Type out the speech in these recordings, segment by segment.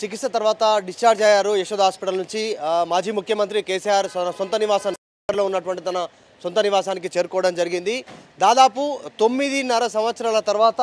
చికిత్స తర్వాత డిశ్చార్జ్ అయ్యారు యశోద హాస్పిటల్ నుంచి ఆ, మాజీ ముఖ్యమంత్రి కేసీఆర్ సొ- సొంత నివాసంలో ఉన్నటువంటి తన సొంత నివాసానికి చేరుకోవడం జరిగింది దాదాపు తొమ్మిదిన్నర సంవత్సరాల తర్వాత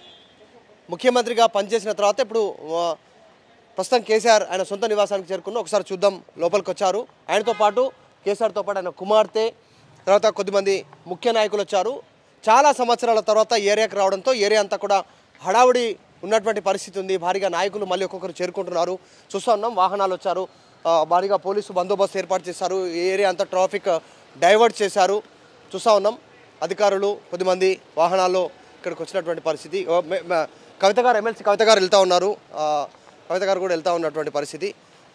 ముఖ్యమంత్రిగా పనిచేసిన తర్వాత ఇప్పుడు ఆ, ప్రస్తుతం కేసీఆర్ ఆయన సొంత నివాసానికి చేరుకున్న ఒకసారి చూద్దాం లోపలికి వచ్చారు ఆయనతో పాటు కేసీఆర్తో పాటు ఆయన కుమార్తె తర్వాత కొద్దిమంది ముఖ్య నాయకులు వచ్చారు చాలా సంవత్సరాల తర్వాత ఏరియాకి రావడంతో ఏరియా అంతా కూడా హడావుడి ఉన్నటువంటి పరిస్థితి ఉంది భారీగా నాయకులు మళ్ళీ ఒక్కొక్కరు చేరుకుంటున్నారు చూస్తూ ఉన్నాం వాహనాలు వచ్చారు ఆ, భారీగా పోలీసు బందోబస్తు ఏర్పాటు చేశారు ఈ ఏరియా అంతా ట్రాఫిక్ డైవర్ట్ చేశారు చూస్తూ ఉన్నాం అధికారులు కొద్దిమంది వాహనాల్లో ఇక్కడికి వచ్చినటువంటి పరిస్థితి ఓ, మే- మే- కవిత గారు ఎమ్మెల్సీ కవిత గారు వెళ్తూ ఉన్నారు ఆ, కవిత గారు కూడా వెళ్తూ ఉన్నటువంటి పరిస్థితి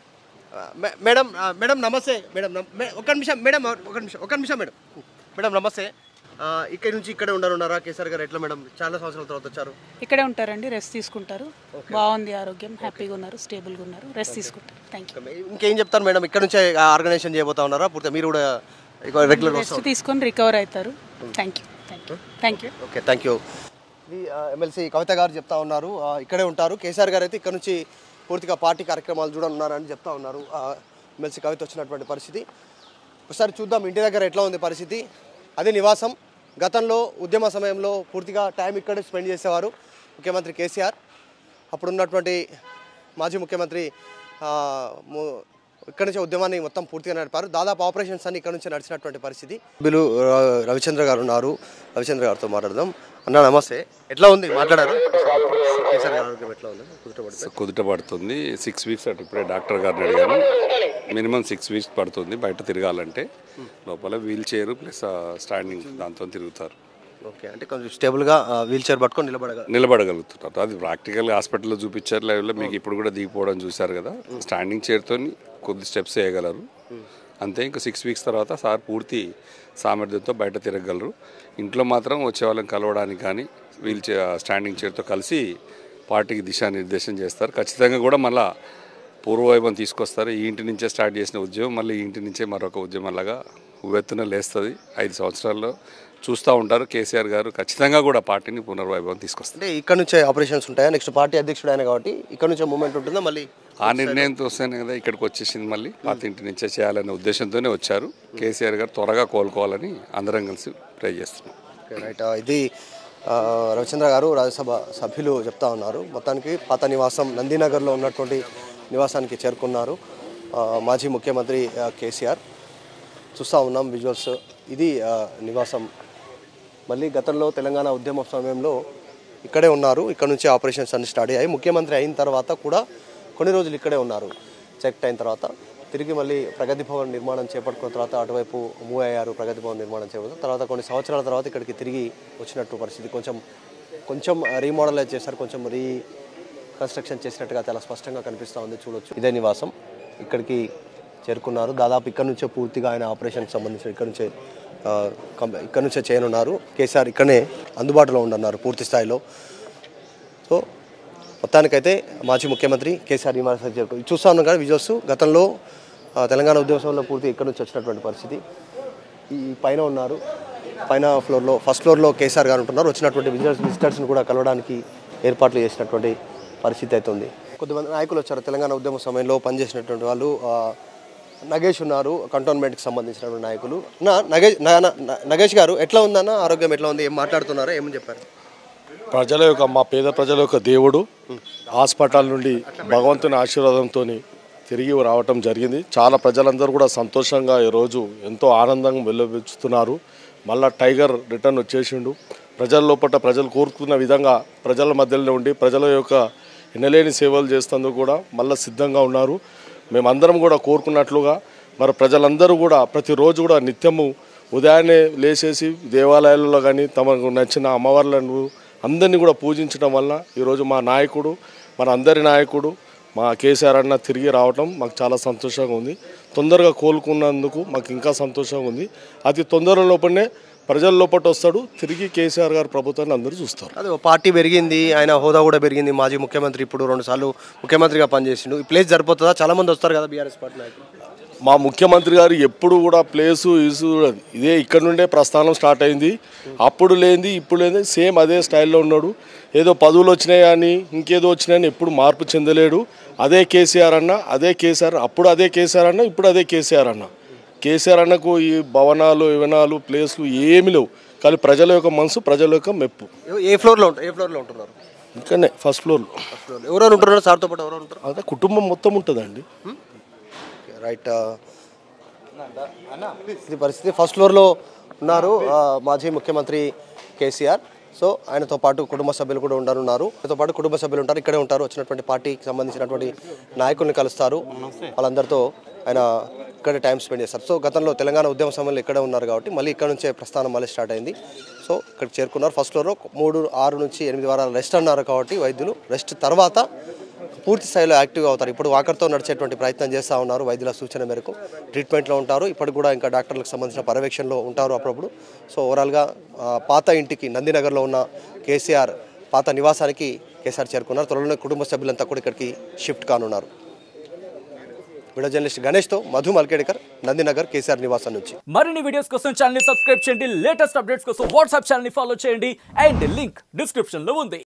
ఆ, మే- మేడం ఆ, మేడం నమస్తే మేడం నమ- మే- ఒక నిమిషం మేడం ఒక నిమిషం ఒక నిమిషం మేడం మేడం నమస్తే ఆ, ఇక్కడి నుంచి ఇక్కడే ఉండరున్నారా కేసీఆర్ గారు ఎట్లా మేడం చాలా సంవత్సరాల తర్వాత వచ్చారు ఇక్కడే ఉంటారండి రెస్ట్ తీసుకుంటారు బాగుంది ఆరోగ్యం హ్యాపీగా ఉన్నారు స్టేబుల్గా ఉన్నారు రెస్ట్ తీసుకుంటారు థ్యాంక్ యూ ఇంకేం చెప్తారు మేడం ఇక్కడ నుంచే ఆర్గనైజేషన్ చేయబోతా ఉన్నారా పూర్తిగా మీరు కూడా రెగ్యులర్ రెస్ట్ తీసుకొని రికవర్ అవుతారు thank you thank you thank you okay thank you ఇది ఎమ్మెల్సీ కవిత గారు చెప్తా ఉన్నారు ఆ, ఇక్కడే ఉంటారు కేసీఆర్ గారు అయితే ఇక్కడ నుంచి పూర్తిగా పార్టీ కార్యక్రమాలు చూడనున్నారని చెప్తా ఉన్నారు ఆ, ఎమ్మెల్సీ కవిత వచ్చినటువంటి పరిస్థితి ఒకసారి చూద్దాం ఇంటి దగ్గర ఎట్లా ఉంది పరిస్థితి అదే నివాసం గతంలో ఉద్యమ సమయంలో పూర్తిగా టైం ఇక్కడే స్పెండ్ చేసేవారు ముఖ్యమంత్రి కేసీఆర్ అప్పుడు ఉన్నటువంటి మాజీ ముఖ్యమంత్రి ఆ, ము- ఇక్కడి నుంచి ఉద్యమాన్ని మొత్తం పూర్తిగా నడిపారు దాదాపు ఆపరేషన్స్ అన్ని ఇక్కడ నుంచి నడిచినటువంటి పరిస్థితి బిలు రవిచంద్ర గారు ఉన్నారు రవిచంద్ర గారితో మాట్లాడదాం అన్న నమస్తే ఎట్లా ఉంది మాట్లాడారు కేసీఆర్ గారి ఆరోగ్యం ఎట్లా ఉంది కుదుటపడుతుంది కుదుట పడుతుంది సిక్స్ వీక్స్ అటు ఇప్పుడే డాక్టర్ గారిని అడిగాను మినిమం సిక్స్ వీక్స్ పడుతుంది బయట తిరగాలంటే లోపల వీల్ చైర్ ప్లస్ స్టాండింగ్ దాంతో తిరుగుతారు ఓకే అంటే కొంచెం స్టేబుల్గా వీల్ చైర్ పట్టుకొని నిలబడగా నిలబడగలుగుతున్నారు అది ప్రాక్టికల్ హాస్పిటల్లో చూపించారు లైవ్లో మీకు ఇప్పుడు కూడా దిగిపోవడం చూశారు కదా స్టాండింగ్ చైర్తో కొద్ది స్టెప్స్ వేయగలరు అంతే ఇంకా సిక్స్ వీక్స్ తర్వాత సార్ పూర్తి సామర్థ్యంతో బయట తిరగగలరు ఇంట్లో మాత్రం వచ్చే వాళ్ళని కలవడానికి కానీ వీల్ చే స్టాండింగ్ చైర్తో కలిసి పార్టీకి దిశానిర్దేశం చేస్తారు ఖచ్చితంగా కూడా మళ్ళా పూర్వవైభవం తీసుకొస్తారు ఈ ఇంటి నుంచే స్టార్ట్ చేసిన ఉద్యమం మళ్ళీ ఈ ఇంటి నుంచే మరొక ఉద్యమంలాగా ఉవ్వెత్తున లేస్తుంది ఐదు సంవత్సరాల్లో చూస్తూ ఉంటారు కేసీఆర్ గారు ఖచ్చితంగా కూడా పార్టీని పునర్వైభవం తీసుకొస్తారు అంటే ఇక్కడ నుంచే ఆపరేషన్స్ ఉంటాయా నెక్స్ట్ పార్టీ అధ్యక్షుడు ఆయన కాబట్టి ఇక్కడ నుంచే మూమెంట్ ఉంటుందా మళ్ళీ ఆ నిర్ణయంతో వస్తేనే కదా ఇక్కడికి వచ్చేసింది మళ్ళీ పాత ఇంటి నుంచే చేయాలనే ఉద్దేశంతోనే వచ్చారు కేసీఆర్ గారు త్వరగా కోలుకోవాలని అందరం కలిసి ట్రై చేస్తున్నాం ఓకే రైట్ ఆ, ఇది ఆ, రవిచంద్ర గారు రాజ్యసభ సభ్యులు చెప్తా ఉన్నారు మొత్తానికి పాత నివాసం నందీనగర్లో ఉన్నటువంటి నివాసానికి చేరుకున్నారు ఆ, మాజీ ముఖ్యమంత్రి ఆ, కేసీఆర్ చూస్తూ ఉన్నాం విజువల్స్ ఇది ఆ, నివాసం మళ్ళీ గతంలో తెలంగాణ ఉద్యమ సమయంలో ఇక్కడే ఉన్నారు ఇక్కడ నుంచి ఆపరేషన్స్ అన్ని స్టార్ట్ అయ్యాయి ముఖ్యమంత్రి అయిన తర్వాత కూడా కొన్ని రోజులు ఇక్కడే ఉన్నారు చెక్ అయిన తర్వాత తిరిగి మళ్ళీ ప్రగతి భవన్ నిర్మాణం చేపట్టుకున్న తర్వాత అటువైపు మూవ్ అయ్యారు ప్రగతి భవన్ నిర్మాణం చేపట్టిన తర్వాత కొన్ని సంవత్సరాల తర్వాత ఇక్కడికి తిరిగి వచ్చినట్టు పరిస్థితి కొంచెం కొంచెం రీమోడల్ చేశారు కొంచెం రీ కన్స్ట్రక్షన్ చేసినట్టుగా చాలా స్పష్టంగా కనిపిస్తూ ఉంది చూడొచ్చు ఇదే నివాసం ఇక్కడికి చేరుకున్నారు దాదాపు ఇక్కడ నుంచే పూర్తిగా ఆయన ఆపరేషన్కి సంబంధించిన ఇక్కడ నుంచే ఆ, కం- ఇక్కడ నుంచే చేయనున్నారు కేసీఆర్ ఇక్కడనే అందుబాటులో ఉండన్నారు పూర్తి స్థాయిలో సో మొత్తానికైతే మాజీ ముఖ్యమంత్రి కేసీఆర్ నివాసానికి చేరుకు చూస్తా ఉన్నాం కానీ విజువల్స్ గతంలో ఆ, తెలంగాణ ఉద్యమంలో పూర్తి ఇక్కడ నుంచి వచ్చినటువంటి పరిస్థితి ఈ పైన ఉన్నారు పైన ఫ్లోర్లో ఫస్ట్ ఫ్లోర్లో కేసీఆర్ గారు ఉంటున్నారు వచ్చినటువంటి విజిటర్స్ విజిటర్స్ని కూడా కలవడానికి ఏర్పాట్లు చేసినటువంటి పరిస్థితి అయితే ఉంది కొద్దిమంది నాయకులు వచ్చారు తెలంగాణ ఉద్యమ సమయంలో పనిచేసినటువంటి వాళ్ళు ఆ, నగేష్ ఉన్నారు కంటోన్మెంట్కి సంబంధించినటువంటి నాయకులు నా నగేష్ నా- నా- నా- నగేష్ గారు ఎట్లా ఉందన్న ఆరోగ్యం ఎట్లా ఉంది ఏం మాట్లాడుతున్నారో ఏమని చెప్పారు ప్రజల యొక్క మా పేద ప్రజల యొక్క దేవుడు హాస్పిటల్ నుండి భగవంతుని ఆశీర్వాదంతో తిరిగి రావటం జరిగింది చాలా ప్రజలందరూ కూడా సంతోషంగా ఈరోజు ఎంతో ఆనందంగా వెల్లబిచ్చుతున్నారు మళ్ళా టైగర్ రిటర్న్ వచ్చేసిండు ప్రజల లోపల ప్రజలు కోరుకున్న విధంగా ప్రజల మధ్యలో ఉండి ప్రజల యొక్క ఎనలేని సేవలు చేస్తేందుకు కూడా మళ్ళీ సిద్ధంగా ఉన్నారు మేమందరం కూడా కోరుకున్నట్లుగా మరి ప్రజలందరూ కూడా ప్రతిరోజు కూడా నిత్యము ఉదయాన్నే లేచేసి దేవాలయాలలో కానీ తమకు నచ్చిన అమ్మవార్లను అందరినీ కూడా పూజించడం వల్ల ఈరోజు మా నాయకుడు మన అందరి నాయకుడు మా కేసీఆర్ అన్న తిరిగి రావటం మాకు చాలా సంతోషంగా ఉంది తొందరగా కోలుకున్నందుకు మాకు ఇంకా సంతోషంగా ఉంది అతి తొందర లోపలనే ప్రజల లోపల వస్తాడు తిరిగి కేసీఆర్ గారు ప్రభుత్వాన్ని అందరూ చూస్తారు అదే ఓ పార్టీ పెరిగింది ఆయన హోదా కూడా పెరిగింది మాజీ ముఖ్యమంత్రి ఇప్పుడు రెండు సార్లు ముఖ్యమంత్రిగా పనిచేసిండు ఈ ప్లేస్ సరిపోతుందా చాలా మంది వస్తారు కదా బీఆర్ఎస్ పార్టీ నాయకులు మా ముఖ్యమంత్రి గారు ఎప్పుడు కూడా ప్లేసు ఇసు ఇదే ఇక్కడ నుండే ప్రస్థానం స్టార్ట్ అయింది అప్పుడు లేనిది ఇప్పుడు లేనిది సేమ్ అదే స్టైల్లో ఉన్నాడు ఏదో పదవులు వచ్చినాయి కానీ ఇంకేదో వచ్చినాయని ఎప్పుడు మార్పు చెందలేడు అదే కేసీఆర్ అన్న అదే కేసీఆర్ అప్పుడు అదే కేసీఆర్ అన్న ఇప్పుడు అదే కేసీఆర్ అన్న కేసీఆర్ అన్నకు ఈ భవనాలు వివనాలు ప్లేస్లు ఏమి లేవు కానీ ప్రజల యొక్క మనసు ప్రజల యొక్క మెప్పు ఏ- ఏ ఫ్లోర్లో ఉంటారు ఏ ఫ్లోర్లో ఉంటున్నారు ఇక్కడనే ఫస్ట్ ఫ్లోర్లో ఫ్లోర్లో ఎవరెవరు ఉంటున్నారు సార్తో పాటు ఎవరెవరు ఉంటారు అదే కుటుంబం మొత్తం ఉంటుందండి రైట్ ఇది పరిస్థితి ఫస్ట్ ఫ్లోర్లో ఉన్నారు ఆ, మాజీ ముఖ్యమంత్రి కేసీఆర్ సో ఆయనతో పాటు కుటుంబ సభ్యులు కూడా ఉండనున్నారు ఆయనతో పాటు కుటుంబ సభ్యులు ఉంటారు ఇక్కడే ఉంటారు వచ్చినటువంటి పార్టీకి సంబంధించినటువంటి నాయకుల్ని కలుస్తారు వాళ్ళందరితో ఆయన ఇక్కడే టైం స్పెండ్ చేస్తారు సో గతంలో తెలంగాణ ఉద్యమ సమయంలో ఇక్కడే ఉన్నారు కాబట్టి మళ్ళీ ఇక్కడ నుంచే ప్రస్థానం మళ్ళీ స్టార్ట్ అయింది సో ఇక్కడికి చేరుకున్నారు ఫస్ట్ ఫ్లోర్లో మూడు ఆరు నుంచి ఎనిమిది వారాలు రెస్ట్ అన్నారు కాబట్టి వైద్యులు రెస్ట్ తర్వాత పూర్తి స్థాయిలో యాక్టివ్గా అవుతారు ఇప్పుడు వాకర్తో నడిచేటువంటి ప్రయత్నం చేస్తూ ఉన్నారు వైద్యుల సూచన మేరకు ట్రీట్మెంట్లో ఉంటారు ఇప్పటికి కూడా ఇంకా డాక్టర్లకు సంబంధించిన పర్యవేక్షణలో ఉంటారు అప్పుడప్పుడు సో ఓవరాల్గా ఆ, పాత ఇంటికి నందినగర్లో ఉన్న కేసీఆర్ పాత నివాసానికి కేసీఆర్ చేరుకున్నారు త్వరలోనే కుటుంబ సభ్యులంతా కూడా ఇక్కడికి షిఫ్ట్ కానున్నారు వీడియో జర్నలిస్ట్ గణేష్తో మధు మల్కేడికర్ నందినగర్ కేసీఆర్ నివాసం నుంచి మరిన్ని వీడియోస్ కోసం ఛానల్ ని సబ్స్క్రైబ్ చేయండి లేటెస్ట్ అప్డేట్స్ కోసం వాట్సాప్ ఛానల్ ని ఫాలో చేయండి అండ్ లింక్ డిస్క్రిప్షన్ లో ఉంది